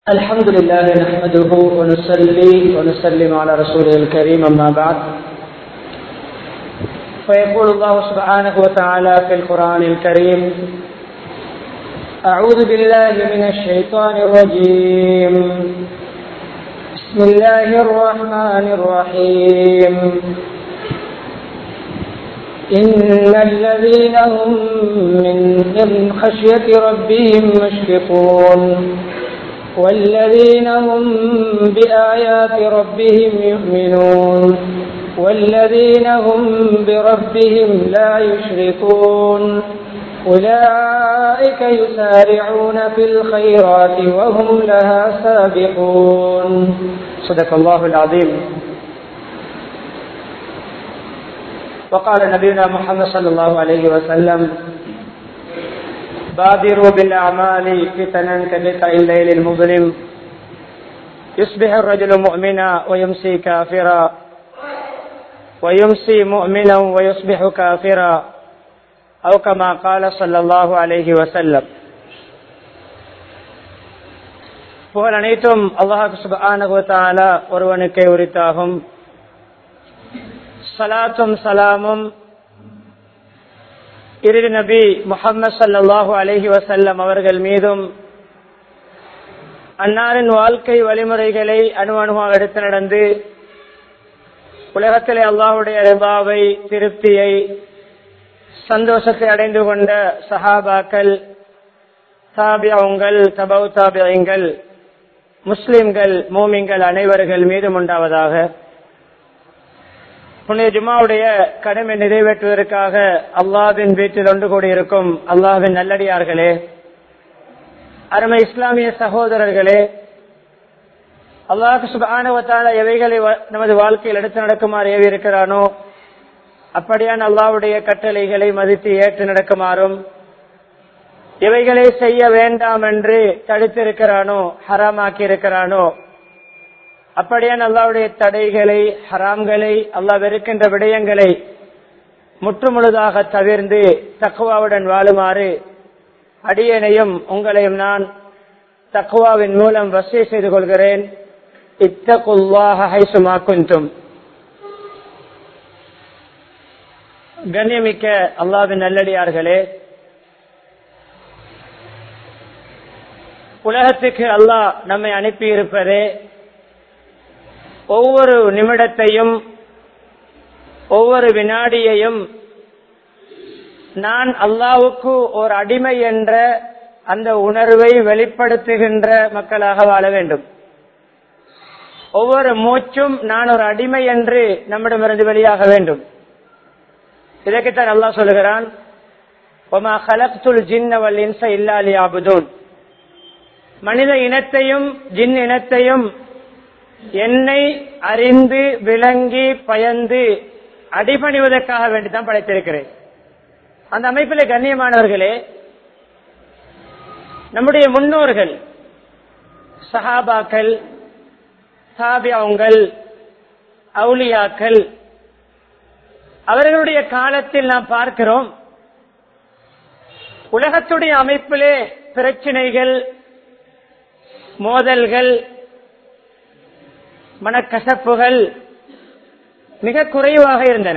الحمد لله نحمده ونصلي ونسلم على رسوله الكريم أما بعد فيقول الله سبحانه وتعالى في القرآن الكريم أعوذ بالله من الشيطان الرجيم بسم الله الرحمن الرحيم إن الذين هم من خشية ربهم مشفقون والذين هم بآيات ربهم يؤمنون والذين هم بربهم لا يشركون أولئك يسارعون في الخيرات وهم لها سابقون صدق الله العظيم وقال نبينا محمد صلى الله عليه وسلم بادروا بالأعمال فتنا كبقع الليل المظلم يصبح الرجل مؤمنا ويمسي كافرا ويمسي مؤمنا ويصبح كافرا أو كما قال صلى الله عليه وسلم புகழ் அனைத்தும் அல்லாஹு சுபானகுவத்தாலா ஒருவனுக்கே உரித்தாகும் சலாத்தும் சலாமும் இறுதி நபி முகமது சல்லாஹூ அலஹி வசல்லம் அவர்கள் மீதும் அன்னாரின் வாழ்க்கை வழிமுறைகளை அணு அணுவாக எடுத்து நடந்து உலகத்திலே அல்லாஹுடைய ரிபாவை திருப்தியை சந்தோஷத்தை அடைந்து கொண்ட சஹாபாக்கள் தாபியங்கள் தபவு தாபியங்கள் முஸ்லிம்கள் மோமிங்கள் அனைவர்கள் மீதும் உண்டாவதாக புனித ஜுமாவுடைய கடமை நிறைவேற்றுவதற்காக அல்லாவின் வீட்டில் ஒன்று கூடியிருக்கும் அல்லாவின் நல்லடியார்களே அருமை இஸ்லாமிய சகோதரர்களே அல்லாஹு சுபானுவத்தால எவைகளை நமது வாழ்க்கையில் எடுத்து நடக்குமாறு ஏவி இருக்கிறானோ அப்படியான அல்லாவுடைய கட்டளைகளை மதித்து ஏற்று நடக்குமாறும் எவைகளை செய்ய வேண்டாம் என்று தடுத்திருக்கிறானோ ஹராமாக்கி இருக்கிறானோ அப்படியான அல்லாவுடைய தடைகளை ஹராம்களை அல்லா வெறுக்கின்ற விடயங்களை முற்றுமுழுதாக தவிர்ந்து தக்குவாவுடன் வாழுமாறு அடியனையும் உங்களையும் நான் தக்குவாவின் மூலம் வசதி செய்து கொள்கிறேன் இத்தகுல்லாஹும் கண்ணியமிக்க அல்லாவின் நல்லடியார்களே உலகத்துக்கு அல்லாஹ் நம்மை அனுப்பி இருப்பதே ஒவ்வொரு நிமிடத்தையும் ஒவ்வொரு வினாடியையும் நான் அல்லாவுக்கு ஒரு அடிமை என்ற அந்த உணர்வை வெளிப்படுத்துகின்ற மக்களாக வாழ வேண்டும் ஒவ்வொரு மூச்சும் நான் ஒரு அடிமை என்று நம்மிடமிருந்து வெளியாக வேண்டும் இதற்குத்தான் அல்லா சொல்லுகிறான் மனித இனத்தையும் ஜின் இனத்தையும் என்னை அறிந்து விளங்கி பயந்து அடிபணிவதற்காக வேண்டிதான் படைத்திருக்கிறேன் அந்த அமைப்பில் கண்ணியமானவர்களே நம்முடைய முன்னோர்கள் சஹாபாக்கள் சாபியாவுங்கள் அவுலியாக்கள் அவர்களுடைய காலத்தில் நாம் பார்க்கிறோம் உலகத்துடைய அமைப்பிலே பிரச்சனைகள் மோதல்கள் மனக்கசப்புகள் மிக குறைவாக இருந்தன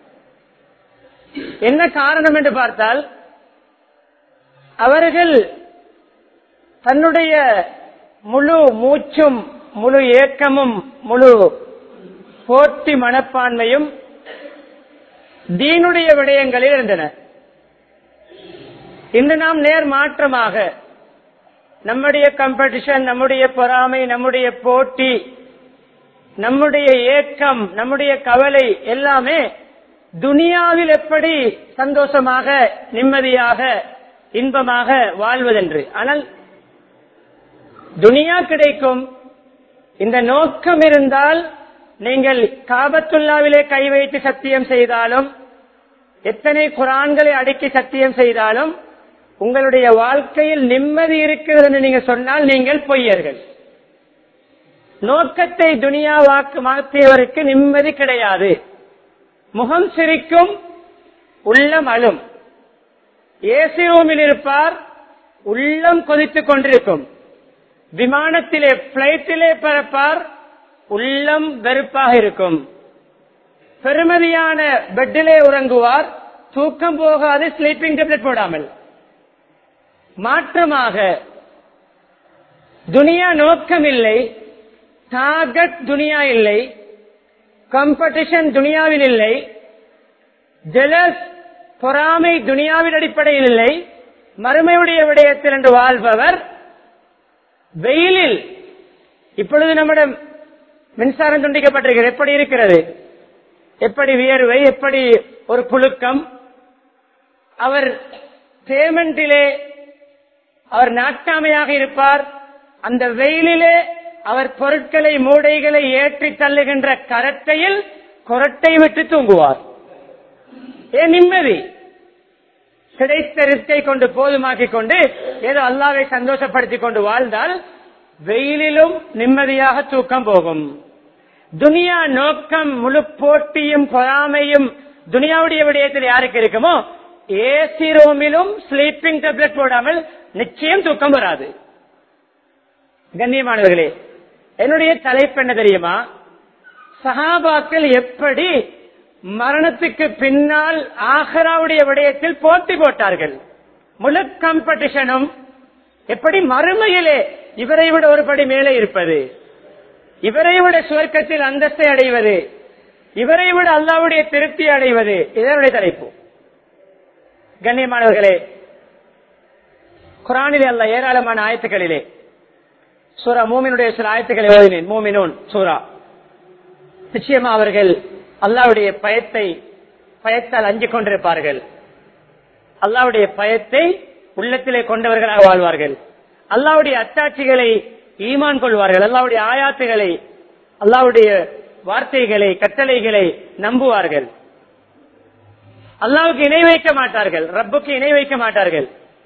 என்ன காரணம் என்று பார்த்தால் அவர்கள் தன்னுடைய முழு மூச்சும் முழு ஏக்கமும் முழு போட்டி மனப்பான்மையும் தீனுடைய விடயங்களில் இருந்தன இன்று நாம் நேர் மாற்றமாக நம்முடைய கம்படிஷன் நம்முடைய பொறாமை நம்முடைய போட்டி நம்முடைய ஏக்கம் நம்முடைய கவலை எல்லாமே துனியாவில் எப்படி சந்தோஷமாக நிம்மதியாக இன்பமாக வாழ்வதென்று ஆனால் துனியா கிடைக்கும் இந்த நோக்கம் இருந்தால் நீங்கள் காபத்துல்லாவிலே கை வைத்து சத்தியம் செய்தாலும் எத்தனை குரான்களை அடுக்கி சத்தியம் செய்தாலும் உங்களுடைய வாழ்க்கையில் நிம்மதி இருக்கிறது என்று நீங்க சொன்னால் நீங்கள் பொய்யர்கள் நோக்கத்தை துனியா வாக்கு மாற்றியவருக்கு நிம்மதி கிடையாது முகம் சிரிக்கும் உள்ளம் அழும் ஏசி ரூமில் இருப்பார் உள்ளம் கொதித்துக் கொண்டிருக்கும் விமானத்திலே பிளைட்டிலே பறப்பார் உள்ளம் வெறுப்பாக இருக்கும் பெருமதியான பெட்டிலே உறங்குவார் தூக்கம் போகாது ஸ்லீப்பிங் டேப்லெட் போடாமல் மாற்றமாக துனியா நோக்கம் இல்லை டார்கெட் துனியா இல்லை காம்படிஷன் துனியாவில் இல்லை ஜெலஸ் பொறாமை துனியாவின் அடிப்படையில் இல்லை மறுமையுடைய விடயத்தில் என்று வாழ்பவர் வெயிலில் இப்பொழுது நம்மிடம் மின்சாரம் துண்டிக்கப்பட்டிருக்கிறது எப்படி இருக்கிறது எப்படி வியர்வை எப்படி ஒரு புழுக்கம் அவர் பேமெண்டிலே அவர் நாட்டாமையாக இருப்பார் அந்த வெயிலிலே அவர் பொருட்களை மூடைகளை ஏற்றி தள்ளுகின்ற கரத்தையில் கொரட்டை விட்டு தூங்குவார் ஏன் நிம்மதி கிடைத்த ரிஸ்கை கொண்டு போதுமாக்கிக் கொண்டு ஏதோ அல்லாவை சந்தோஷப்படுத்திக் கொண்டு வாழ்ந்தால் வெயிலிலும் நிம்மதியாக தூக்கம் போகும் துனியா நோக்கம் முழு போட்டியும் பொறாமையும் துனியாவுடைய விடயத்தில் யாருக்கு இருக்குமோ ஏசி ரூமிலும் ஸ்லீப்பிங் டேப்லெட் போடாமல் நிச்சயம் தூக்கம் வராது கண்ணியமானவர்களே என்னுடைய தலைப்பு என்ன தெரியுமா சஹாபாக்கள் எப்படி மரணத்துக்கு பின்னால் ஆஹராவுடைய விடயத்தில் போட்டி போட்டார்கள் முழு காம்படிஷனும் எப்படி மறுமையிலே இவரை விட ஒரு படி மேலே இருப்பது இவரை விட சுவர்க்கத்தில் அந்தஸ்தை அடைவது இவரை விட அல்லாவுடைய திருப்தி அடைவது இதனுடைய தலைப்பு கண்ணியமானவர்களே குரானிலே அல்ல ஏராளமான ஆயத்துக்களிலே சூரா மூமினுடைய சில ஆயத்துக்களை ஓதினேன் மூமினூன் சூரா நிச்சயமா அவர்கள் அல்லாவுடைய பயத்தை பயத்தால் அஞ்சிக் கொண்டிருப்பார்கள் அல்லாவுடைய பயத்தை உள்ளத்திலே கொண்டவர்களாக வாழ்வார்கள் அல்லாவுடைய அத்தாட்சிகளை ஈமான் கொள்வார்கள் அல்லாவுடைய ஆயாத்துகளை அல்லாவுடைய வார்த்தைகளை கட்டளைகளை நம்புவார்கள் அல்லாவுக்கு இணை வைக்க மாட்டார்கள் ரப்புக்கு இணை வைக்க மாட்டார்கள்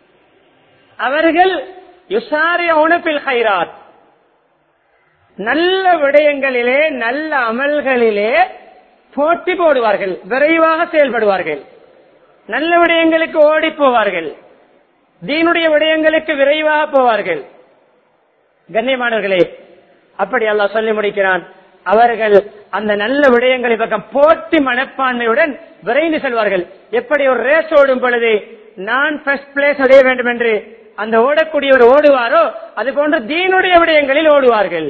அவர்கள் யுசாரிய உணப்பில் ஹைராத் நல்ல விடயங்களிலே நல்ல அமல்களிலே போட்டி போடுவார்கள் விரைவாக செயல்படுவார்கள் நல்ல விடயங்களுக்கு ஓடி போவார்கள் தீனுடைய விடயங்களுக்கு விரைவாக போவார்கள் கண்ணியமானவர்களே அப்படி அல்லாஹ் சொல்லி முடிக்கிறான் அவர்கள் அந்த நல்ல விடயங்களை பக்கம் போட்டி மனப்பான்மையுடன் விரைந்து செல்வார்கள் எப்படி ஒரு ரேஸ் ஓடும் பொழுது நான் ஃபர்ஸ்ட் பிளேஸ் அடைய வேண்டும் என்று அந்த ஓடக்கூடியவர் ஓடுவாரோ அது போன்று தீனுடைய விடயங்களில் ஓடுவார்கள்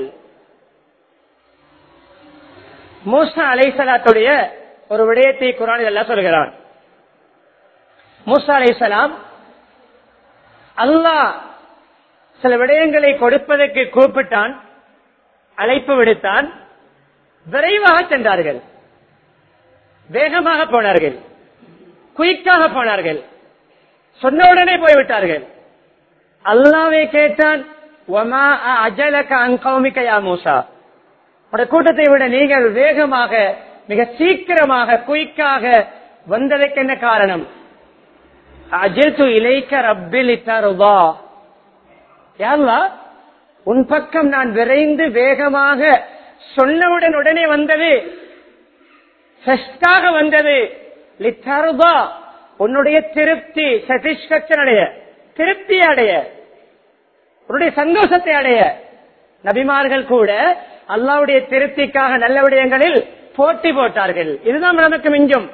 மூசா அலைசலாத்துடைய ஒரு விடயத்தை குரானில் எல்லாம் சொல்கிறான் மூசா அலைசலாம் அல்லாஹ் சில விடயங்களை கொடுப்பதற்கு கூப்பிட்டான் அழைப்பு விடுத்தான் விரைவாக சென்றார்கள் வேகமாக போனார்கள் குயிக்காக போனார்கள் சொன்ன உடனே போய்விட்டார்கள் அல்லாவே கேட்டான் ஒமா அஜலக அங்கௌமிக யா மூசா உடைய கூட்டத்தை விட நீங்கள் வேகமாக மிக சீக்கிரமாக குயிக்காக வந்ததற்கு என்ன காரணம் அஜில்து இலைக்க ரப்பில் இத்தருவா யாருலா உன் பக்கம் நான் விரைந்து வேகமாக சொன்னவுடன் உடனே வந்தது ஃபெஸ்டாக வந்தது லித்தருபா உன்னுடைய திருப்தி சாட்டிஸ்பேக்சன் அடைய திருப்தி அடைய உன்னுடைய சந்தோஷத்தை அடைய நபிமார்கள் கூட அல்லாவுடைய திருப்திக்காக நல்ல விடயங்களில் போட்டி போட்டார்கள் இதுதான் நமக்கு மிஞ்சும்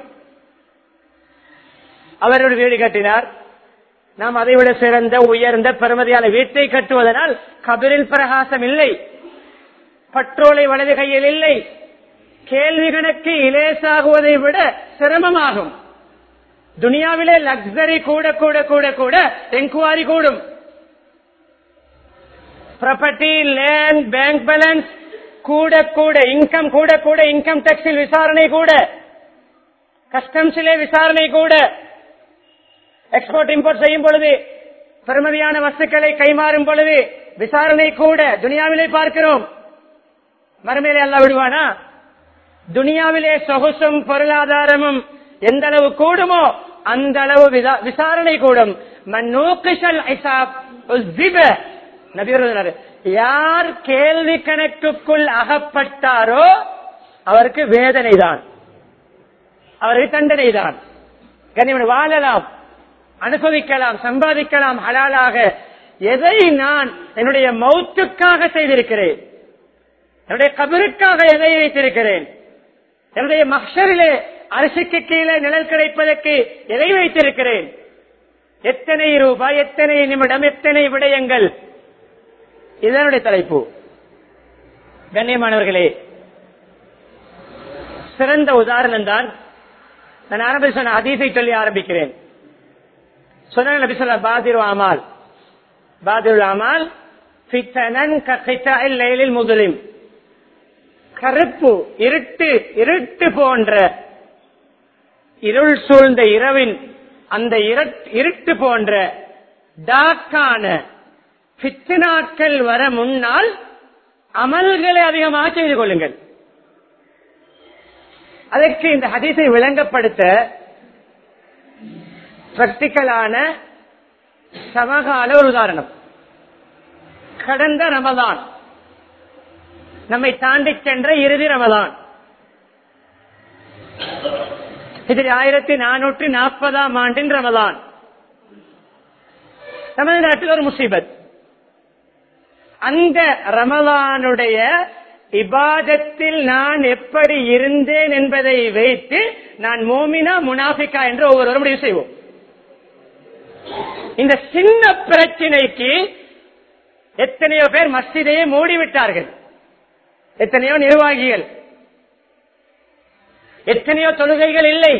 அவர் ஒரு வீடு கட்டினார் நாம் அதைவிட சிறந்த உயர்ந்த பெருமதியான வீட்டை கட்டுவதனால் கபிரில் பிரகாசம் இல்லை பட்ரோலை வலது கையில் இல்லை கேள்வி கணக்கு இலேசாகுவதை விட சிரமமாகும் துனியாவிலே லக்ஸரி கூட கூட கூட கூட என்கொயரி கூடும் ப்ராப்பர்ட்டி லேண்ட் பேங்க் பேலன்ஸ் கூட கூட இன்கம் கூட கூட இன்கம் டாக்ஸில் விசாரணை கூட கஸ்டம்ஸிலே விசாரணை கூட எக்ஸ்போர்ட் இம்போர்ட் செய்யும் பொழுது பெருமதியான வஸ்துக்களை கைமாறும் பொழுது விசாரணை கூட துனியாவிலே பார்க்கிறோம் மறுமையிலே அல்ல விடுவானா துனியாவிலே சொகுசும் பொருளாதாரமும் எந்த அளவு கூடுமோ அந்த அளவு விசா- விசாரணை கூடும் மன்னூக்கிஷல் ஐசாப் உஸ்திப. நபியர் சொன்னாரு, யார் கேள்வி கணக்குக்குள் அகப்பட்டாரோ அவருக்கு வேதனை தான் அவருக்கு தண்டனை தான் கனிமன் வாழலாம் அனுபவிக்கலாம் சம்பாதிக்கலாம் ஹலாலாக எதை நான் என்னுடைய மௌத்துக்காக செய்திருக்கிறேன் என்னுடைய கபருக்காக எதை வைத்திருக்கிறேன் என்னுடைய மக்ஷரிலே அரசுக்கு கீழே நிழல் கிடைப்பதற்கு எதை வைத்திருக்கிறேன் எத்தனை ரூபாய் எத்தனை நிமிடம் எத்தனை விடயங்கள் இதனுடைய தலைப்பு கண்ணியமானவர்களே சிறந்த உதாரணம் தான் நான் ஆரம்பி சொன்ன அதீசை சொல்லி ஆரம்பிக்கிறேன் சொன்ன நபி சொல்ல பாதிரு அமால் பாதிரு அமால் ஃபித்தனன் கக்கைத்தாயில் லைலில் முதலிம் கருப்பு இருட்டு இருட்டு போன்ற இருள் சூழ்ந்த இரவின் அந்த இரட்- இருட்டு போன்ற டாக்கான நாட்கள் வர முன்னால் அமல்களை அதிகமாக செய்து கொள்ளுங்கள் அதற்கு இந்த ஹதீஸை விளங்கப்படுத்த பிராக்டிக்கலான சமகால ஒரு உதாரணம் கடந்த ரமதான் நம்மை தாண்டி சென்ற இறுதி ரமதான் இதில் ஆயிரத்தி நானூற்றி நாற்பதாம் ஆண்டின் ரமதான் நமது நாட்டில் ஒரு முசீபத் அந்த ரமலானுடைய இபாதத்தில் நான் எப்படி இருந்தேன் என்பதை வைத்து நான் மோமினா முனாஃபிகா என்று ஒவ்வொருவரும் முடிவு செய்வோம் இந்த சின்ன பிரச்சனைக்கு எத்தனையோ பேர் மஸ்ஜிதையே மூடிவிட்டார்கள் எத்தனையோ நிர்வாகிகள் எத்தனையோ தொழுகைகள் இல்லை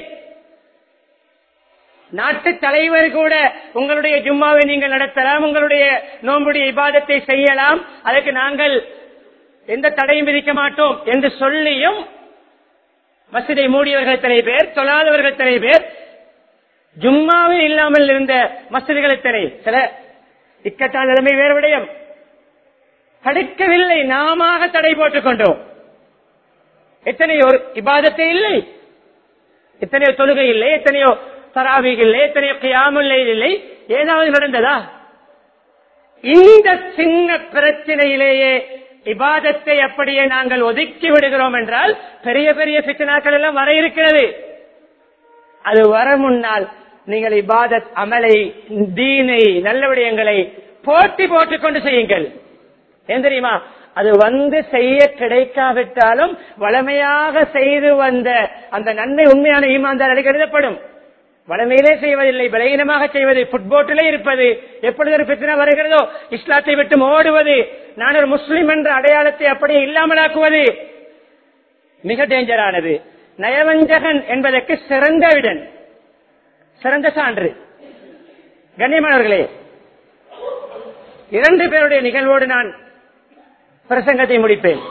நாட்டு தலைவர் கூட உங்களுடைய ஜும்மாவை நீங்கள் நடத்தலாம் உங்களுடைய நோம்புடைய இபாதத்தை செய்யலாம் அதற்கு நாங்கள் எந்த தடையும் விதிக்க மாட்டோம் என்று சொல்லியும் மசிதை மூடியவர்கள் எத்தனை பேர் தொழாதவர்கள் எத்தனை பேர் ஜும்மாவே இல்லாமல் இருந்த மசிதிகள் எத்தனை சில இக்கட்டான நிலைமை வேறு விடயம் தடுக்கவில்லை நாம தடை போட்டுக் கொண்டோம் எத்தனையோ இபாதத்தை இல்லை எத்தனையோ தொழுகை இல்லை எத்தனையோ தராவிகள் இல்லை எத்தனையோ கியாமுல்லை இல்லை ஏதாவது நடந்ததா இந்த சின்ன பிரச்சனையிலேயே இபாதத்தை அப்படியே நாங்கள் ஒதுக்கி விடுகிறோம் என்றால் பெரிய பெரிய பித்தனாக்கள் எல்லாம் வர இருக்கிறது அது வர முன்னால் நீங்கள் இபாதத் அமலை தீனை நல்ல விடயங்களை போட்டி போட்டுக் கொண்டு செய்யுங்கள் ஏன் தெரியுமா அது வந்து செய்ய கிடைக்காவிட்டாலும் வளமையாக செய்து வந்த அந்த நன்மை உண்மையான ஈமாந்தாரி கருதப்படும் வளமையிலே செய்வதில்லை பலகீனமாக செய்வது புட்போட்டிலே இருப்பது எப்பொழுது ஒரு பிரச்சனை வருகிறதோ இஸ்லாத்தை விட்டு ஓடுவது நான் ஒரு முஸ்லிம் என்ற அடையாளத்தை அப்படியே இல்லாமலாக்குவது மிக டேஞ்சரானது நயவஞ்சகன் என்பதற்கு சிறந்த விடன் சிறந்த சான்று கண்ணியமானவர்களே இரண்டு பேருடைய நிகழ்வோடு நான் பிரசங்கத்தை முடிப்பேன்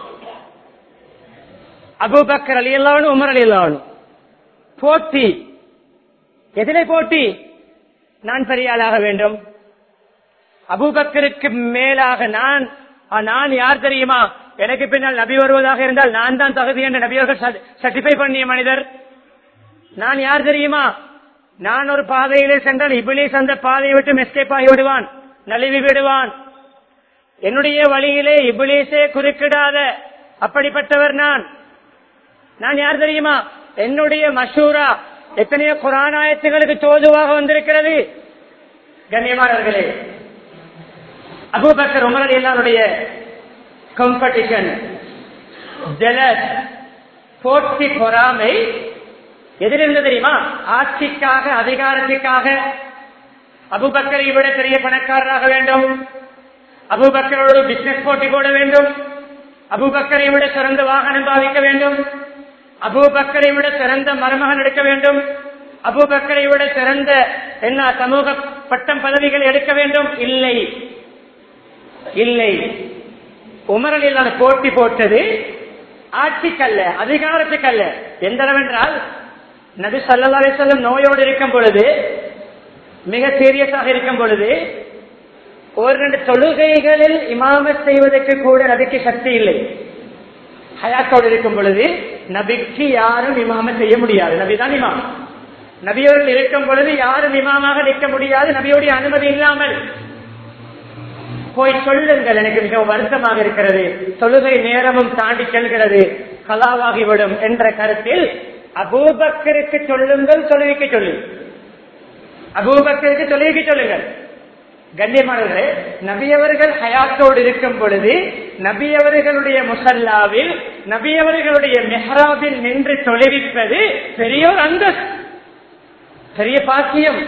அபுபக்கர் அலி அல்லாவனும் உமர் அலி அல்லாவனும் போட்டி எதிலே போட்டி நான் பெரிய ஆளாக வேண்டும் அபுபக்கருக்கு மேலாக நான் ஆ, நான் யார் தெரியுமா எனக்கு பின்னால் நபி வருவதாக இருந்தால் நான் தான் தகுதி என்று நபியவர்கள் சர்டிஃபை பண்ணிய மனிதர் நான் யார் தெரியுமா நான் ஒரு பாதையிலே சென்றால் இபிலிஸ் அந்த பாதையை விட்டு எஸ்கேப் ஆகி விடுவான் நழுவி விடுவான் என்னுடைய வழியிலே இபிலிஸே குறுக்கிடாத அப்படிப்பட்டவர் நான் நான் யார் தெரியுமா என்னுடைய மஷூரா எத்தனையோ குரானாயத்துகளுக்கு தோதுவாக வந்திருக்கிறது கண்ணியமானவர்களே அபூபக்கர் உமர் எல்லாருடைய காம்படிஷன் ஜெலஸ் போட்டி பொறாமை எதிலிருந்து தெரியுமா ஆட்சிக்காக அதிகாரத்திற்காக அபுபக்கரை விட பெரிய பணக்காரராக வேண்டும் அபுபக்கரோடு பிசினஸ் போட்டி போட வேண்டும் அபுபக்கரை விட சிறந்த வாகனம் பாவிக்க வேண்டும் அபுபக்கரை விட சிறந்த மருமகன் எடுக்க வேண்டும் அபுபக்கரை விட சிறந்த என்ன சமூக பட்டம் பதவிகள் எடுக்க வேண்டும் இல்லை இல்லை உமரல் இல்லாத போட்டி போட்டது ஆட்சிக்கல்ல அதிகாரத்துக்கல்ல எந்த அளவென்றால் நபி சல்லா அலிசல்லம் நோயோடு இருக்கும் பொழுது மிக சீரியஸாக இருக்கும் பொழுது ஒரு ரெண்டு தொழுகைகளில் இமாமத் செய்வதற்கு கூட நபிக்கு சக்தி இல்லை ஹயாத்தோடு இருக்கும் பொழுது நபிக்கு யாரும் இமாம செய்ய முடியாது நபிதான் இமாம் நபியோர்கள் இருக்கும் பொழுது யாரும் இமாமாக நிற்க முடியாது நபியோடைய அனுமதி இல்லாமல் போய் சொல்லுங்கள் எனக்கு மிகவும் வருத்தமாக இருக்கிறது தொழுகை நேரமும் தாண்டி செல்கிறது கலாவாகிவிடும் என்ற கருத்தில் அபூபக்கருக்கு சொல்லுங்கள் தொழுவிக்க சொல்லு அபூபக்கருக்கு தொழுவிக்க சொல்லுங்கள் கண்ணியமானவர்களே நபியவர்கள் ஹயாத்தோடு இருக்கும் பொழுது நபியவர்களுடைய முசல்லாவில் நபியவர்களுடைய மெஹராபில் நின்று தொலைவிப்பது பெரியோர் அந்த பெரிய பாக்கியம்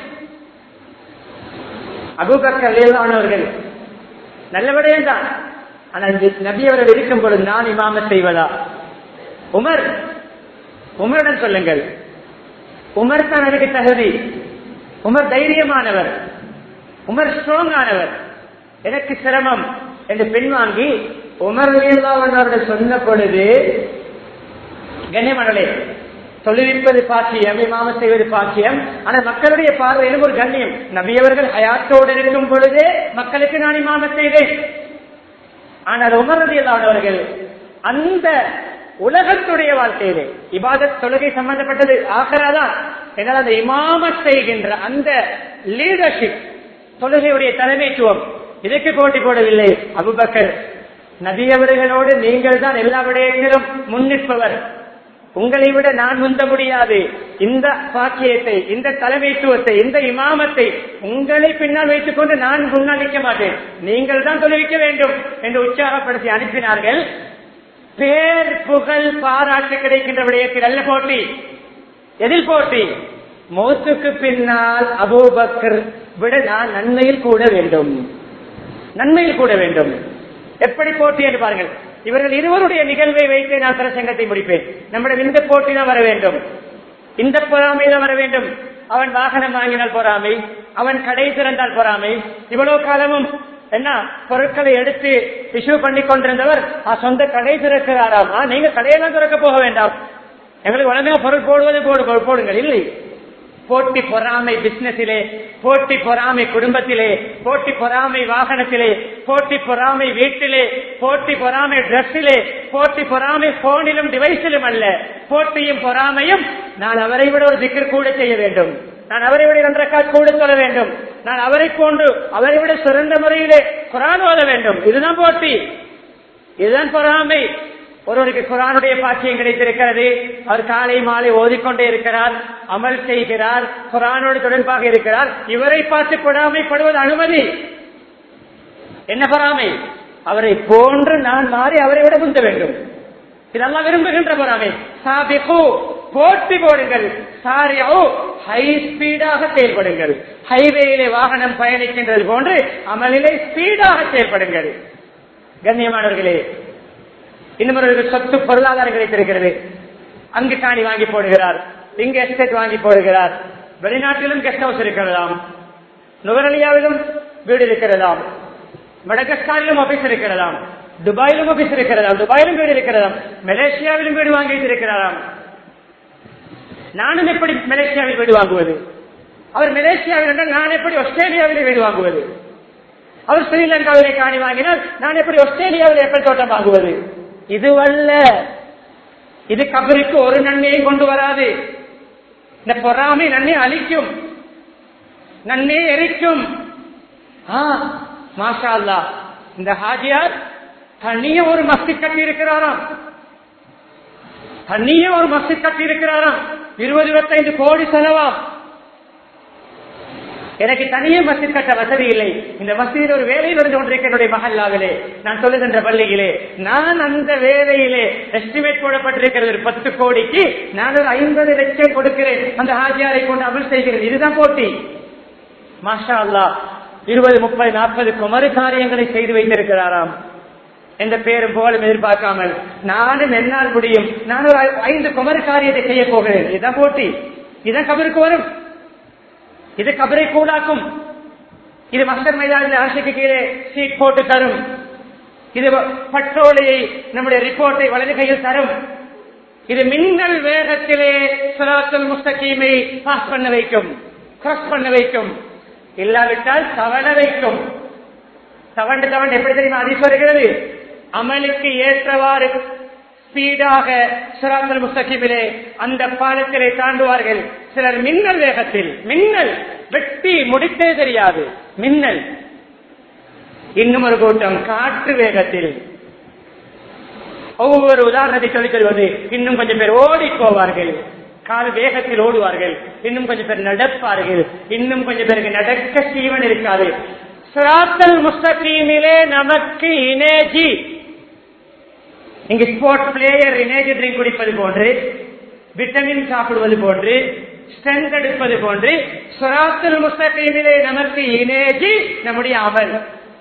அபுபக்கர் நல்ல விடயம்தான் ஆனால் நபி அவர்கள் இருக்கும் பொழுது நான் இமாம செய்வதா உமர் உமரிடம் சொல்லுங்கள் உமர் தான் எனக்கு தகுதி உமர் தைரியமானவர் உமர் ஸ்ட்ராங் ஆனவர் எனக்கு சிரமம் என்று பின்வாங்கி உமர் அவர்கள் சொன்ன பொழுது கண்ணியமனே தொழிலிப்பது பாக்கியம் இமாம செய்வது பாக்கியம் ஆனால் மக்களுடைய பார்வையிலும் ஒரு கண்ணியம் நபியவர்கள் ஹயாத்தோடு இருக்கும் பொழுதே மக்களுக்கு நான் இமாம செய்தேன் ஆனால் உமரதியல்லானவர்கள் அந்த உலகத்துடைய வாழ்க்கையிலே இபாதத் தொழுகை சம்பந்தப்பட்டது ஆகராதான் என்னால் அந்த இமாம செய்கின்ற அந்த லீடர்ஷிப் தொழுகையுடைய தலைமைத்துவம் இதற்கு போட்டி போடவில்லை அபுபக்கர் நபியவர்களோடு நீங்கள் தான் எல்லா விடயங்களிலும் முன்னிற்பவர் உங்களை விட நான் முந்த முடியாது இந்த பாக்கியத்தை இந்த தலைமைத்துவத்தை இந்த இமாமத்தை உங்களை பின்னால் வைத்துக் கொண்டு நான் முன்னளிக்க மாட்டேன் நீங்கள் தான் தொழுவிக்க வேண்டும் என்று உற்சாகப்படுத்தி அனுப்பினார்கள் பேர் புகழ் பாராட்டு கிடைக்கின்ற விடயத்தில் அல்ல போட்டி எதில் போட்டி மௌத்துக்கு பின்னால் அபூபக்கர் விட நான் நன்மையில் கூட வேண்டும் நன்மையில் கூட வேண்டும் எப்படி போட்டி என்று பாருங்கள் இவர்கள் இருவருடைய நிகழ்வை வைத்து நான் பிரசங்கத்தை முடிப்பேன் நம்மிடம் இந்த போட்டி தான் வர வேண்டும் இந்த பொறாமை தான் வர வேண்டும் அவன் வாகனம் வாங்கினால் பொறாமை அவன் கடை திறந்தால் பொறாமை இவ்வளவு காலமும் என்ன பொருட்களை எடுத்து இஷ்யூ பண்ணி கொண்டிருந்தவர் சொந்த கடை திறக்கிறாராம் நீங்க கடையெல்லாம் திறக்க போக வேண்டாம் எங்களுக்கு உடனே பொருள் போடுவது போடு போடுங்கள் இல்லை போட்டி பொறாமை பிசினஸிலே போட்டி பொறாமை குடும்பத்திலே போட்டி பொறாமை வாகனத்திலே போட்டி பொறாமை வீட்டிலே போட்டி பொறாமை டிரெஸ்ஸிலே போட்டி பொறாமை போனிலும் டிவைஸிலும் அல்ல போட்டியும் பொறாமையும் நான் அவரை விட ஒரு திக்கர் கூட செய்ய வேண்டும் நான் அவரை விட இரண்டரைக்கால் கூட சொல்ல வேண்டும் நான் அவரை போன்று அவரை விட சிறந்த முறையிலே குரான் ஓத வேண்டும் இதுதான் போட்டி இதுதான் பொறாமை ஒருவருக்கு குரானுடைய பாக்கியம் கிடைத்திருக்கிறது அவர் காலை மாலை ஓதிக்கொண்டே இருக்கிறார் அமல் செய்கிறார் குரானோடு தொடர்பாக இருக்கிறார் இவரை பார்த்து பொறாமைப்படுவது அனுமதி என்ன பொறாமை அவரை போன்று நான் மாறி அவரை விட முந்த வேண்டும் இதெல்லாம் விரும்புகின்ற பொறாமை சாபிகு போட்டி போடுங்கள் சாரியோ ஹை ஸ்பீடாக செயல்படுங்கள் ஹைவேயிலே வாகனம் பயணிக்கின்றது போன்று அமலிலே ஸ்பீடாக செயல்படுங்கள் கண்ணியமானவர்களே இன்னும் சொத்து பொருளாதாரம் கிடைத்திருக்கிறது அங்கு காணி வாங்கி போடுகிறார் இங்கு எஸ்டேட் வாங்கி போடுகிறார் வெளிநாட்டிலும் கெஸ்ட் ஹவுஸ் இருக்கிறதாம் நுவரலியாவிலும் வீடு இருக்கிறதாம் மடகஸ்காரிலும் ஆபீஸ் இருக்கிறதாம் துபாயிலும் ஆபீஸ் இருக்கிறதாம் துபாயிலும் வீடு இருக்கிறதாம் மலேசியாவிலும் வீடு வாங்கி இருக்கிறாராம் நானும் எப்படி மலேசியாவில் வீடு வாங்குவது அவர் மலேசியாவில் என்றால் நான் எப்படி ஆஸ்திரேலியாவில் வீடு வாங்குவது அவர் ஸ்ரீலங்காவிலே காணி வாங்கினால் நான் எப்படி ஆஸ்திரேலியாவில் எப்படி தோட்டம் வாங்குவது இதுவல்ல இது கபருக்கு ஒரு நன்மையை கொண்டு வராது இந்த பொறாமை நன்மை அழிக்கும் நன்மை எரிக்கும் மாஷா அல்லா இந்த ஹாஜியார் தனிய ஒரு மஸ்ஜித் கட்டி இருக்கிறாராம் தனிய ஒரு மஸ்ஜித் கட்டி இருக்கிறாராம் இருபது இருபத்தைந்து கோடி செலவாம் எனக்கு தனியே மஸ்ஜித் கட்ட வசதி இல்லை இந்த மஸ்ஜிதில் ஒரு வேலையில் இருந்து கொண்டிருக்க என்னுடைய மகல்லாவிலே நான் சொல்லுகின்ற பள்ளியிலே நான் அந்த வேலையிலே எஸ்டிமேட் போடப்பட்டிருக்கிறது ஒரு பத்து கோடிக்கு நான் ஒரு ஐம்பது லட்சம் கொடுக்கிறேன் அந்த ஹாஜியாரை கொண்டு அமல் செய்கிறேன் இதுதான் போட்டி மாஷா அல்லா இருபது முப்பது நாற்பது குமரு காரியங்களை செய்து வைத்திருக்கிறாராம் எந்த பேரும் போலும் எதிர்பார்க்காமல் நானும் என்னால் முடியும் நான் ஒரு ஐந்து குமரு காரியத்தை செய்ய போகிறேன் இதுதான் போட்டி இதுதான் கபருக்கு வரும் இது கபரை கூடாக்கும் இது மஸ்தர் மைதானத்தில் அரசுக்கு கீழே சீட் போட்டு தரும் இது பட்ரோலையை நம்முடைய ரிப்போர்ட்டை வலது கையில் தரும் இது மின்னல் வேகத்திலே சுலாத்தல் முஸ்தகீமை பாஸ் பண்ண வைக்கும் கிராஸ் பண்ண வைக்கும் இல்லாவிட்டால் தவண வைக்கும் தவண்டு தவண்டு எப்படி தெரியுமா அதிர்ச்சி வருகிறது அமலுக்கு ஏற்றவாறு ஸ்பீடாக சுராத்தல் முஸ்தகிபிலே அந்த பாலத்திலே தாண்டுவார்கள் சிலர் மின்னல் வேகத்தில் மின்னல் வெட்டி முடித்தே தெரியாது மின்னல் இன்னும் ஒரு கூட்டம் காற்று வேகத்தில் ஒவ்வொரு உதாரணத்தை சொல்லித் தருவது இன்னும் கொஞ்சம் பேர் ஓடி போவார்கள் கால் வேகத்தில் ஓடுவார்கள் இன்னும் கொஞ்சம் பேர் நடப்பார்கள் இன்னும் கொஞ்சம் பேருக்கு நடக்க சீவன் இருக்காது சிராத்தல் முஸ்தகீமிலே நமக்கு இனேஜி இங்கு ஸ்போர்ட் பிளேயர் இனேஜி ட்ரிங்க் குடிப்பது போன்று விட்டமின் சாப்பிடுவது போன்று ஸ்ட்ரென்த் எடுப்பது போன்று சுராத்துல் முஸ்தகீமிலே நமக்கு இனேஜி நம்முடைய அமல்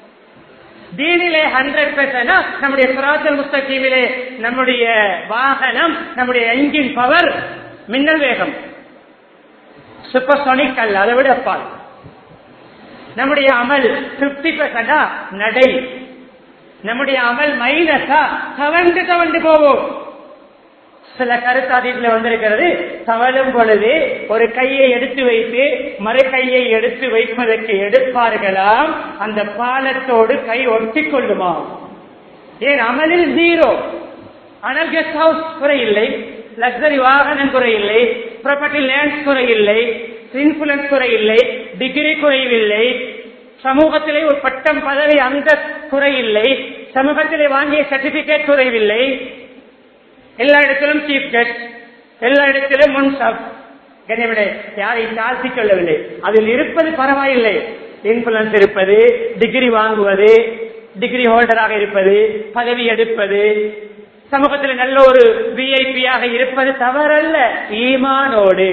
தீனிலே ஹண்ட்ரட் பெர்சன்ட் நம்முடைய சுராத்துல் முஸ்தகீமிலே நம்முடைய வாகனம் நம்முடைய என்ஜின் பவர் மின்னல் வேகம் சூப்பர்சோனிக் அல்ல அதை விட அப்பால் நம்முடைய அமல் பிப்டி பெர்சன்டா நடை நம்முடைய அமல் மைனஸா தவண்டு தவண்டு போவோம் சில கருத்தாதிகளை வந்திருக்கிறது தவழும் பொழுது ஒரு கையை எடுத்து வைத்து மறு கையை எடுத்து வைப்பதற்கு எடுப்பார்களாம் அந்த பாலத்தோடு கை ஒட்டி கொள்ளுமா ஏன் அமலில் ஜீரோ ஆனால் கெஸ்ட் ஹவுஸ் குறையில்லை லக்ஸரி வாகனம் குறையில்லை ப்ராப்பர்ட்டி லேண்ட்ஸ் குறையில்லை இன்ஃபுளுன்ஸ் குறையில்லை டிகிரி குறைவில்லை சமூகத்திலே ஒரு பட்டம் பதவி அந்த குறையில்லை சமூகத்திலே வாங்கிய சர்டிபிகேட் குறைவில்லை எல்லா இடத்திலும் சீஃப் கெஸ்ட் எல்லா இடத்திலும் முன்சாப் கனிவிட யாரை தாழ்த்தி சொல்லவில்லை அதில் இருப்பது பரவாயில்லை இன்ஃபுளுன்ஸ் இருப்பது டிகிரி வாங்குவது டிகிரி ஹோல்டராக இருப்பது பதவி எடுப்பது சமூகத்தில் நல்ல ஒரு விஐபியாக இருப்பது தவறல்ல ஈமானோடு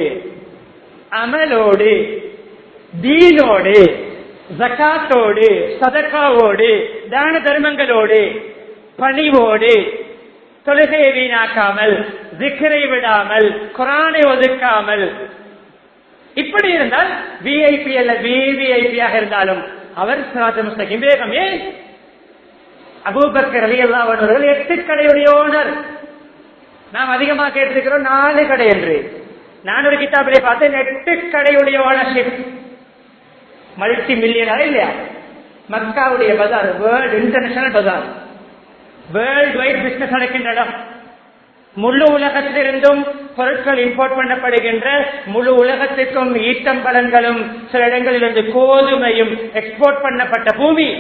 அமலோடு தீனோடு ஜக்காத்தோடு சதக்காவோடு தான தர்மங்களோடு பணிவோடு தொழுகையை வீணாக்காமல் திக்கரை விடாமல் குரானை ஒதுக்காமல் இப்படி இருந்தால் விஐபி அல்ல விவிஐபியாக இருந்தாலும் அவர் சிராஜ முஸ்தகிம் வேகம் ஏன் அபூபக்கர் அலி அவர்கள் எட்டு கடையுடைய ஓனர் நாம் அதிகமாக கேட்டிருக்கிறோம் நாலு கடை என்று நான் ஒரு கிதாபிலே பார்த்தேன் எட்டு கடையுடைய ஓனர்ஷிப் மல்டி மில்லியனாக இல்லையா மக்காவுடைய பஜார் வேர்ல்டு இன்டர்நேஷனல் பஜார் வேர்ல்டு வைட் பிசினஸ் நடக்கின்ற இடம் முழு உலகத்திலிருந்தும் பொருட்கள் இம்போர்ட் பண்ணப்படுகின்ற முழு உலகத்திற்கும் ஈட்டம்பழங்களும் சில இடங்களிலிருந்து கோதுமையும் எக்ஸ்போர்ட் பண்ணப்பட்ட பூமி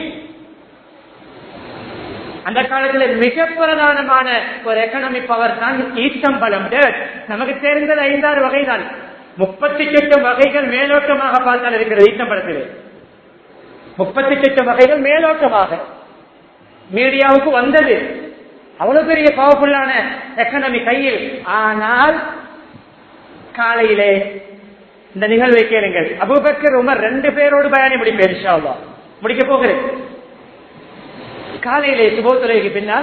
அந்த காலத்தில் மிக பிரதானமான ஒரு எக்கனாமிக் பவர் தான் ஈட்டம்பழம் நமக்கு தெரிந்தது ஐந்தாறு வகை தான் முப்பத்தி எட்டு வகைகள் மேலோட்டமாக பார்த்தால் இருக்கிறது ஈட்டம்பழத்தில் முப்பத்தி எட்டு வகைகள் மேலோட்டமாக மீடியாவுக்கு வந்தது அவ்வளவு பெரிய பவர்ஃபுல்லான எக்கனாமி கையில் ஆனால் காலையிலே இந்த நிகழ்வை கேளுங்கள் அபுபக்கர் உமர் ரெண்டு பேரோடு பயணி முடிப்பேன் இன்ஷால்லா முடிக்க போகிறேன் காலையிலே சுபோத்துறைக்கு பின்னால்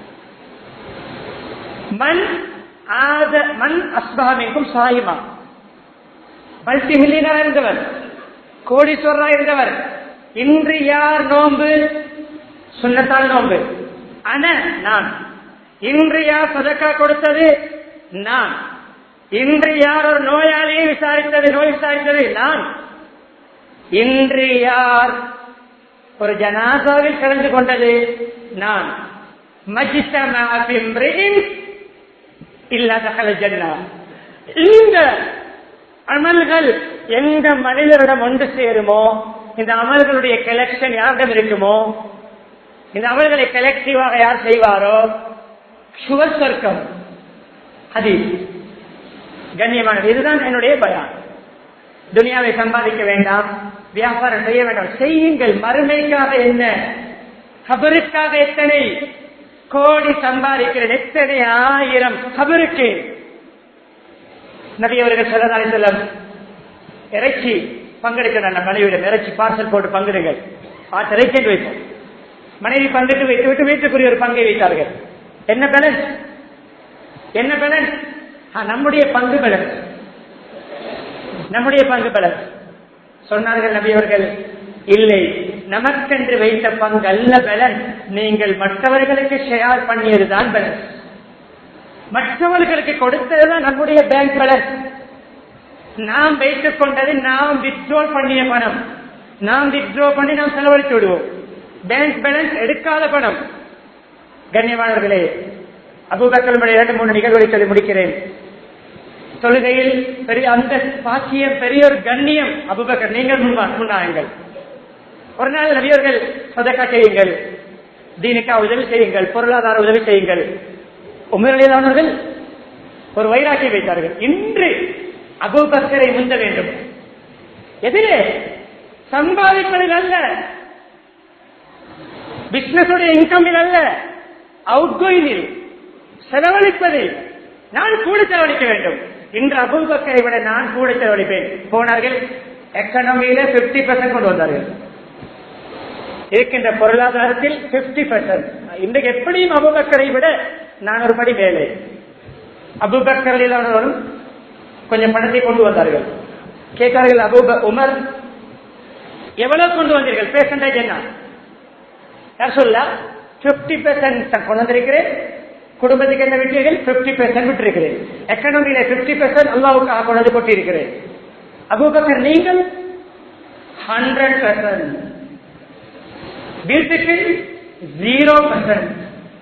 மண் ஆத மண் அஸ்பாமிக்கும் சாயிமா மல்டி மில்லியனா இருந்தவர் கோடீஸ்வரரா இருந்தவர் இன்று யார் நோன்பு சுண்ணத்தால் நோன்பு அன நான் இன்று யார் சதக்கா கொடுத்தது நான் இன்று யார் ஒரு நோயாளியை விசாரித்தது நோய் விசாரித்தது நான் இன்று யார் ஒரு ஜனாசாவில் கலந்து கொண்டது நான் இல்லாத ஜன்னா இந்த அமல்கள் எந்த மனிதரிடம் ஒன்று சேருமோ இந்த அமல்களுடைய கலெக்ஷன் யாரிடம் இருக்குமோ இந்த அமல்களை கலெக்டிவாக யார் செய்வாரோ சுவர் சொர்க்கம் அது கண்ணியமானது இதுதான் என்னுடைய பயம் துனியாவை சம்பாதிக்க வேண்டாம் வியாபாரம் செய்ய வேண்டாம் செய்யுங்கள் மறுமைக்காக என்ன கபருக்காக எத்தனை கோடி சம்பாதிக்கிறேன் எத்தனை ஆயிரம் கபருக்கு நபியவர்கள் சொல்லதாலே செல்லம் இறைச்சி பங்கெடுக்க நான் மனைவியிடம் இறைச்சி பார்சல் போட்டு பங்கிடுங்கள் ஆற்று இறைச்சி வைப்போம் மனைவி பங்கிட்டு வைத்து விட்டு வீட்டுக்குரிய ஒரு பங்கை வைத்தார்கள் என்ன பேலன்ஸ் என்ன பேலன்ஸ் நம்முடைய பங்கு பேலன்ஸ் நம்முடைய பங்கு பேலன்ஸ் சொன்னார்கள் நபியவர்கள் இல்லை நமக்கென்று வைத்த பங்கு அல்ல பேலன்ஸ் நீங்கள் மற்றவர்களுக்கு ஷேர் பண்ணியதுதான் பேலன்ஸ் மற்றவர்களுக்கு கொடுத்ததுதான் நம்முடைய பேங்க் பேலன்ஸ் நாம் வைத்துக் கொண்டது நாம் வித்ட்ரோல் பண்ணிய பணம் நாம் வித்ட்ரோ பண்ணி நாம் செலவழித்து விடுவோம் பேங்க் பேலன்ஸ் எடுக்காத பணம் கண்ணியமானவர்களே அபுபக்கல் இரண்டு மூணு நிகழ்வுகளை சொல்லி முடிக்கிறேன் தொழுகையில் பெரிய அந்த பாக்கியம் பெரிய ஒரு கண்ணியம் அபுபக்கர் நீங்கள் முன்பா முன்னாங்கள் ஒரு நாள் நபியர்கள் சதக்கா செய்யுங்கள் தீனுக்கா உதவி செய்யுங்கள் பொருளாதார உதவி செய்யுங்கள் உமரலியலானவர்கள் ஒரு வைராக்கியம் வைத்தார்கள் இன்று அபுபக்கரை முந்த வேண்டும் எதிரே சம்பாதிப்பதில் அல்ல பிசினஸ் இன்கம் அல்ல அவுட் கோயிங்கில் செலவழிப்பதில் நான் கூட செலவழிக்க வேண்டும் இன்று அபூபக்கரை விட நான் கூட செலவழிப்பேன் போனார்கள் எக்கனாமியில பிப்டி பெர்சன்ட் கொண்டு வந்தார்கள் இருக்கின்ற பொருளாதாரத்தில் பிப்டி பெர்சன்ட் இன்றைக்கு எப்படியும் அபுபக்கரை விட நான் ஒரு படி மேலே அபுபக்கரில் அவர்களும் கொஞ்சம் பணத்தை கொண்டு வந்தார்கள் கேட்டார்கள் அபூப உமர் எவ்வளவு கொண்டு வந்தீர்கள் பேசண்டேஜ் என்ன யார் சொல்ல பிப்டி பெர்சன்ட் கொண்டு வந்திருக்கிறேன் குடும்பத்துக்கு என்ன விட்டீர்கள் பிப்டி பெர்சன்ட் விட்டிருக்கிறேன் எக்கனாமியில பிப்டி பெர்சன்ட் அல்லாவுக்காக கொண்டு வந்து கொட்டியிருக்கிறேன் அபூபக்கர் நீங்கள் ஹண்ட்ரட் பெர்சன்ட் வீட்டுக்கு ஜீரோ பர்சன்ட்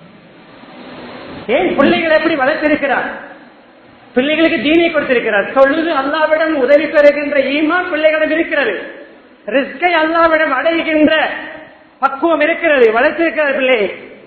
ஏன் பிள்ளைகளை எப்படி வளர்த்திருக்கிறார் பிள்ளைகளுக்கு தீனை கொடுத்திருக்கிறார் சொல்லுது அல்லாவிடம் உதவி பெறுகின்ற ஈமா பிள்ளைகளிடம் இருக்கிறது ரிஸ்கை அல்லாவிடம் அடைகின்ற பக்குவம் இருக்கிறது வளர்த்திருக்கிறார் பிள்ளை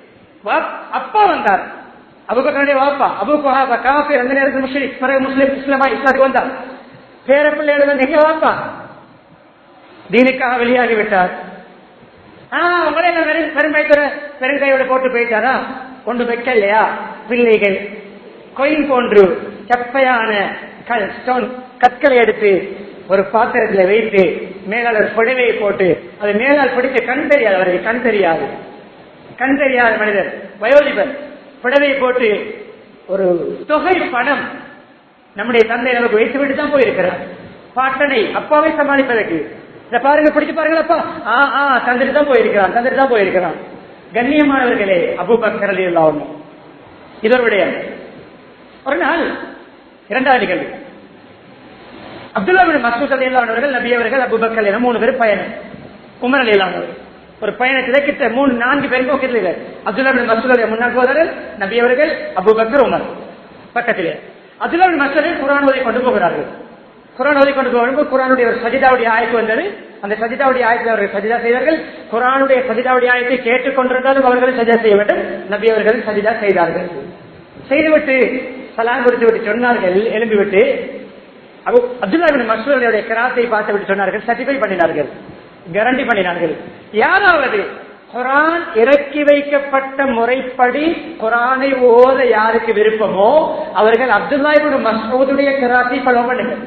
அப்பா வந்தார் அபுபக்கருடைய வாப்பா அபு குஹாபா காஃபி அந்த நேரத்தில் முஸ்லிம் பிறகு முஸ்லிம் இஸ்லாமா இஸ்லாத்துக்கு வந்தார் பேர பிள்ளைகள் வந்து எங்க வாப்பா தீனுக்காக வெளியாகி விட்டார் ஆஹ் உங்களே பெருமைத்துற பெருங்கையோட போட்டு போயிட்டாரா கொண்டு வைக்கலையா பிள்ளைகள் கொயின் போன்று செப்பையான கல் ஸ்டோன் கற்களை எடுத்து ஒரு பாத்திரத்தில் வைத்து மேலால் ஒரு புடவையை போட்டு அது மேலால் பிடித்து கண் தெரியாது அவருக்கு கண் தெரியாது கண் தெரியாத மனிதர் வயோதிபர் புடவையை போட்டு ஒரு தொகை பணம் நம்முடைய தந்தை நமக்கு வைத்து விட்டு தான் போயிருக்கிறார் பாட்டனை அப்பாவை சமாளிப்பதற்கு இந்த பாருங்க பிடிச்சு பாருங்க அப்பா ஆ ஆ தந்துட்டு தான் போயிருக்கிறான் தந்துட்டு தான் போயிருக்கிறான் கண்ணியமானவர்களே அபுபக்கர் அலி அல்லாவும் இதனுடைய ஒரு நாள் இரண்டாவது நிகழ்வு அப்துல்லா மசூத் அலி அல்லாவர்கள் நபி அவர்கள் அபுபக்கர் என மூணு பேர் பயணம் உமர் அலி அல்லாவர்கள் ஒரு பயணத்தில் கிட்ட மூணு நான்கு பேர் பக்கத்தில் அப்துல்லா மசூத் அலி முன்னாள் போதார்கள் நபி அவர்கள் அபுபக்கர் உமர் பக்கத்திலே அப்துல்லா மசூதை குரான் ஓதை கொண்டு போகிறார்கள் குரான் ஓதி கொண்டு போகும்போது குரானுடைய ஒரு சஜிதாவுடைய ஆயத்து வந்தது அந்த சஜிதாவுடைய ஆயத்தில் அவர்கள் சஜிதா செய்தார்கள் குரானுடைய சஜிதாவுடைய ஆயத்தை கேட்டுக் கொண்டிருந்தாலும் அவர்கள் சஜிதா செய்ய வேண்டும் நபி அவர்கள் சஜிதா செய்தார்கள் செய்துவிட்டு சலான் கொடுத்து விட்டு சொன்னார்கள் எழும்பிவிட்டு அப்துல்லாவின் மசூருடைய கிராத்தை பார்த்து விட்டு சொன்னார்கள் சர்டிஃபை பண்ணினார்கள் கேரண்டி பண்ணினார்கள் யாராவது குரான் இறக்கி வைக்கப்பட்ட முறைப்படி குரானை ஓத யாருக்கு விருப்பமோ அவர்கள் அப்துல்லாஹிபின் மசூதுடைய கிராத்தை ஃபாலோ பண்ணுங்கள்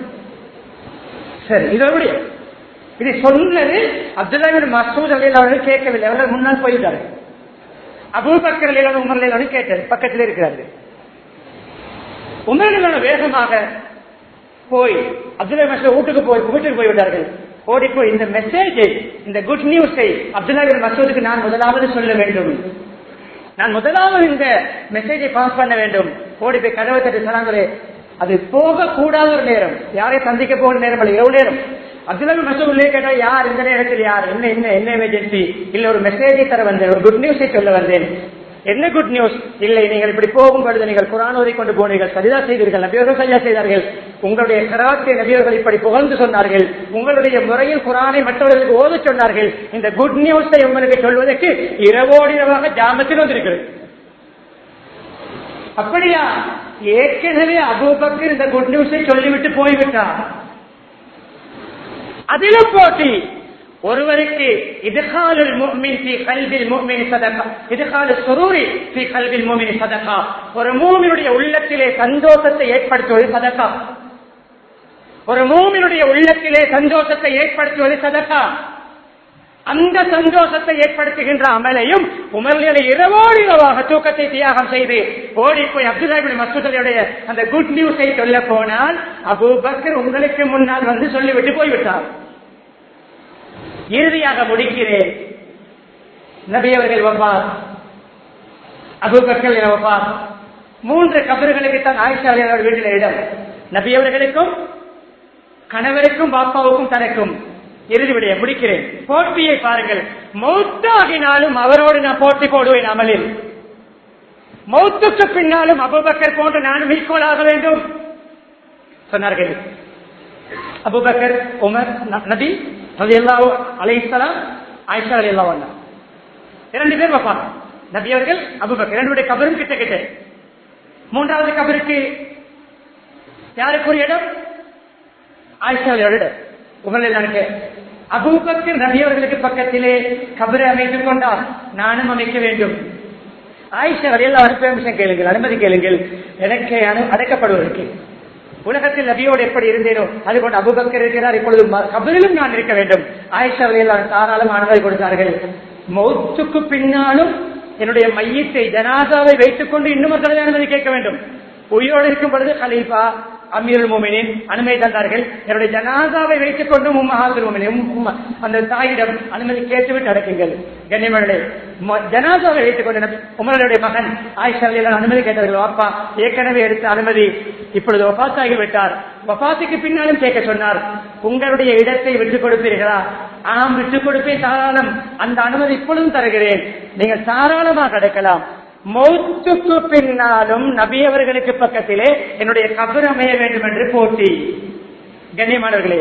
சரி இதோடைய இது சொன்னது அப்துல்லாஹிபின் மசூத் அலில் அவர்கள் கேட்கவில்லை அவர்கள் முன்னால் போயிட்டார்கள் அபூபக்கர் அலிலான உமர் அலிலான கேட்டார் பக்கத்தில் இருக்கிறார்கள் உமர் வேகமாக போய் அப்துல்லா மசூத் வீட்டுக்கு போய் வீட்டுக்கு போய்விட்டார்கள் ஓடி போய் இந்த மெசேஜை இந்த குட் நியூஸை அப்துல்லா மசூதுக்கு நான் முதலாவது சொல்ல வேண்டும் நான் முதலாவது இந்த மெசேஜை பாஸ் பண்ண வேண்டும் ஓடி போய் கதவை தட்டி சொன்னாங்களே அது போக கூடாத ஒரு நேரம் யாரை சந்திக்க போகிற நேரம் அல்ல எவ்வளவு நேரம் அப்துல்லா மசூதுலே கேட்டா யார் இந்த நேரத்தில் யார் என்ன என்ன என்ன எமர்ஜென்சி இல்ல ஒரு மெசேஜை தர வந்தேன் ஒரு குட் நியூஸை சொல்ல வந்தேன் என்ன குட் நியூஸ் இல்லை நீங்கள் இப்படி போகும் பொழுது நீங்கள் குரான் ஓதி கொண்டு போனீர்கள் சரிதா செய்தீர்கள் நபியர்கள் சரியா செய்தார்கள் உங்களுடைய கராத்தே நபியர்கள் இப்படி புகழ்ந்து சொன்னார்கள் உங்களுடைய முறையில் குரானை மற்றவர்களுக்கு ஓத சொன்னார்கள் இந்த குட் நியூஸை உங்களுக்கு சொல்வதற்கு இரவோடிரவாக ஜாமத்தில் வந்திருக்கிறது அப்படியா ஏற்கனவே அபூபக்கர் இந்த குட் நியூஸை சொல்லிவிட்டு போய்விட்டார் அதிலும் போட்டி ஒருவருக்கு இதுகாலுல் முஃமின் ஃபீ கல்பில் முஃமின் சதகா இதுகாலு சுரூரி ஃபீ கல்பில் முஃமின் சதகா ஒரு மூமினுடைய உள்ளத்திலே சந்தோஷத்தை ஏற்படுத்துவது சதகா ஒரு மூமினுடைய உள்ளத்திலே சந்தோஷத்தை ஏற்படுத்துவது சதகா அந்த சந்தோஷத்தை ஏற்படுத்துகின்ற அமலையும் உமர்களை இரவோடு இரவாக தூக்கத்தை தியாகம் செய்து ஓடி போய் அப்துல்லாபின் மசூதனுடைய அந்த குட் நியூஸை சொல்ல போனால் அபூபக்கர் உங்களுக்கு முன்னால் வந்து சொல்லிவிட்டு போய்விட்டார் இறுதியாக முடிக்கிறேன் நபி அவர்கள் வப்பார் அபுபக்கர் வப்பார் மூன்று கபர்களுக்கு தான் ஆயிஷா அவர்கள் வீட்டில் இடம் நபி அவர்களுக்கும் கணவருக்கும் பாப்பாவுக்கும் தனக்கும் இறுதி விடைய முடிக்கிறேன் போட்டியை பாருங்கள் மௌத்தாகினாலும் அவரோடு நான் போட்டி போடுவேன் அமலில் மௌத்துக்கு பின்னாலும் அபுபக்கர் போன்று நானும் ஈக்குவல் ஆக வேண்டும் சொன்னார்கள் அபுபக்கர் உமர் நபி அலைசலாம் ஆயிஷா அலி அல்லா இரண்டு பேர் வப்பா நபி அவர்கள் அபுபக்கர் இரண்டுடைய கபரும் கிட்ட கிட்ட மூன்றாவது கபருக்கு யாருக்குரிய இடம் ஆயிஷா அலியோட இடம் உமரில் எனக்கு அபூபக்கர் நபி அவர்களுக்கு பக்கத்திலே கபரை அமைத்துக் கொண்டார் நானும் அமைக்க வேண்டும் ஆயிஷா வரையில் அனுப்பி கேளுங்கள் அனுமதி கேளுங்கள் எனக்கு அனு- அடைக்கப்படுவதற்கு உலகத்தில் நபியோடு எப்படி இருந்தேனோ அது போன்று அபுபக்கர் இருக்கிறார் இப்பொழுது ம- கபரிலும் நான் இருக்க வேண்டும் ஆயிஷா வரையில் தாராளம் அனுமதி கொடுத்தார்கள் மௌத்துக்கு பின்னாலும் என்னுடைய மையத்தை ஜனாதாவை வைத்துக் கொண்டு இன்னும் ஒரு தடவை அனுமதி கேட்க வேண்டும் உயிரோடு இருக்கும் பொழுது கலீஃபா அமீருல் மோமினின் அனுமதி தந்தார்கள் என்னுடைய ஜனாதாவை வைத்துக் கொண்டு மும்மஹாதுல் மோமினின் உம் அந்த தாயிடம் அனுமதி கேட்டுவிட்டு அடக்குங்கள் கண்ணியமர்களே ம- ஜனாதாவை வைத்துக் கொண்டு நபி- உமருடைய மகன் ஆயிஷா ரலியல்லாஹு அனுமதி கேட்டார்கள் அப்பா ஏற்கனவே எடுத்த அனுமதி இப்பொழுது வபாத்தாகி விட்டார் வபாத்துக்கு பின்னாலும் கேட்க சொன்னார் உங்களுடைய இடத்தை விட்டுக் கொடுப்பீர்களா ஆம் விட்டுக் கொடுப்பேன் தாராளம் அந்த அனுமதி இப்பொழுதும் தருகிறேன் நீங்கள் தாராளமாக அடைக்கலாம் மௌத்துக்கு பின்னாலும் நபி அவர்களுக்கு பக்கத்திலே என்னுடைய கபர் அமைய வேண்டும் என்று போட்டி கண்ணியமானவர்களே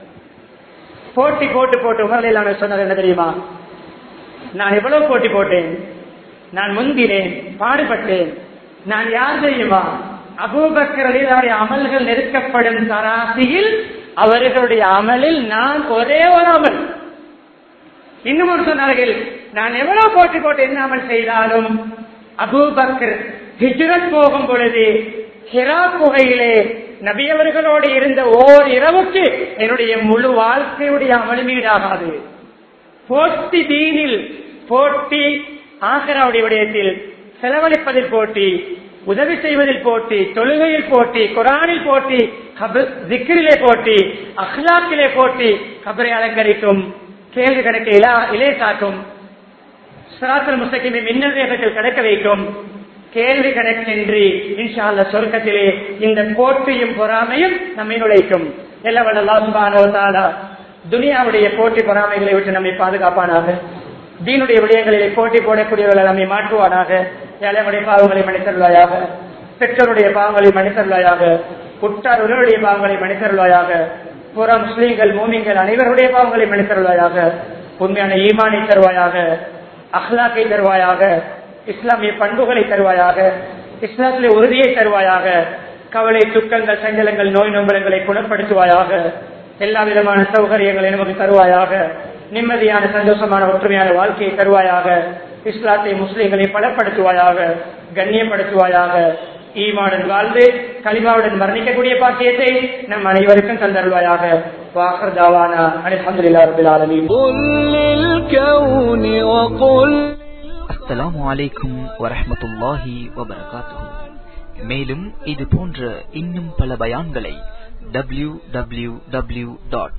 போட்டி போட்டு போட்டு உமரில் நான் சொன்னது என்ன தெரியுமா நான் எவ்வளவு போட்டி போட்டேன் நான் முந்தினேன் பாடுபட்டேன் நான் யார் தெரியுமா அபூபக்கரலிலாடைய அமல்கள் நெருக்கப்படும் தராசியில் அவர்களுடைய அமலில் நான் ஒரே ஒரு அமல் இன்னும் ஒரு சொன்னார்கள் நான் எவ்வளவு போட்டி போட்டு என்ன அமல் செய்தாலும் அபூபக்கர் ஹிஜ்ரத் போகும் பொழுது ஹிரா குகையிலே நபியவர்களோடு இருந்த ஓர் இரவுக்கு என்னுடைய முழு வாழ்க்கையுடைய அமலுமீடாகாது போட்டி தீனில் போட்டி ஆகராவுடைய விடயத்தில் செலவழிப்பதில் போட்டி உதவி செய்வதில் போட்டி தொழுகையில் போட்டி குரானில் போட்டி திக்கிரிலே போட்டி அஹ்லாக்கிலே போட்டி கபரை அலங்கரிக்கும் கேள்வி கணக்கு இலா இலேசாக்கும் சிராத்தல் முஸ்தகிமை மின்னல் வேகத்தில் கிடைக்க வைக்கும் கேள்வி கணக்கின்றி இன்ஷா அல்லா சொர்க்கத்திலே இந்த போட்டியும் பொறாமையும் நம்மை நுழைக்கும் எல்லவல்ல துனியாவுடைய போட்டி பொறாமைகளை விட்டு நம்மை பாதுகாப்பானாக தீனுடைய விடயங்களிலே போட்டி போடக்கூடியவர்களை நம்மை மாற்றுவானாக ஏழைகளுடைய பாவங்களை மன்னித்தருள்வாயாக பெற்றோருடைய பாவங்களை மன்னித்தருள்வாயாக உற்றார் உறவுடைய பாவங்களை மன்னித்தருள்வாயாக புற முஸ்லீம்கள் மூமிங்கள் அனைவருடைய பாவங்களை மன்னித்தருள்வாயாக உண்மையான ஈமானை தருவாயாக அஹ்லாக்கை தருவாயாக இஸ்லாமிய பண்புகளை தருவாயாக இஸ்லாத்திலே உறுதியை தருவாயாக கவலை துக்கங்கள் சஞ்சலங்கள் நோய் நொம்பலங்களை குணப்படுத்துவாயாக எல்லா விதமான சௌகரியங்களை நமக்கு தருவாயாக நிம்மதியான சந்தோஷமான ஒற்றுமையான வாழ்க்கையை தருவாயாக இஸ்லாத்தை முஸ்லிம்களை பலப்படுத்துவாயாக கண்ணியப்படுத்துவாயாக ஈமாவுடன் வாழ்ந்து கலிமாவுடன் மரணிக்கக்கூடிய பாக்கியத்தை நம் அனைவருக்கும் தந்தருவாயாக வாக்கர் தாவானா அலமதுல்லா ரபில் ஆலமீன் قل للكون وقل அஸ்ஸலாமு அலைக்கும் வரஹ்மத்துல்லாஹி வபரகாத்துஹு மேலும் இது போன்ற இன்னும் பல பயான்களை W W W dot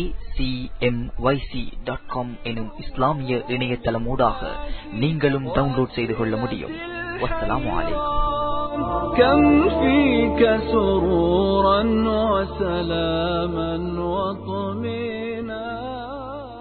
dot com எனும் இஸ்லாமிய இணையதளமூடாக நீங்களும் டவுன்லோட் செய்து கொள்ள முடியும் வஸ்ஸலாமு அலைக்கும் كم فيك سرورا وسلاما وطهورا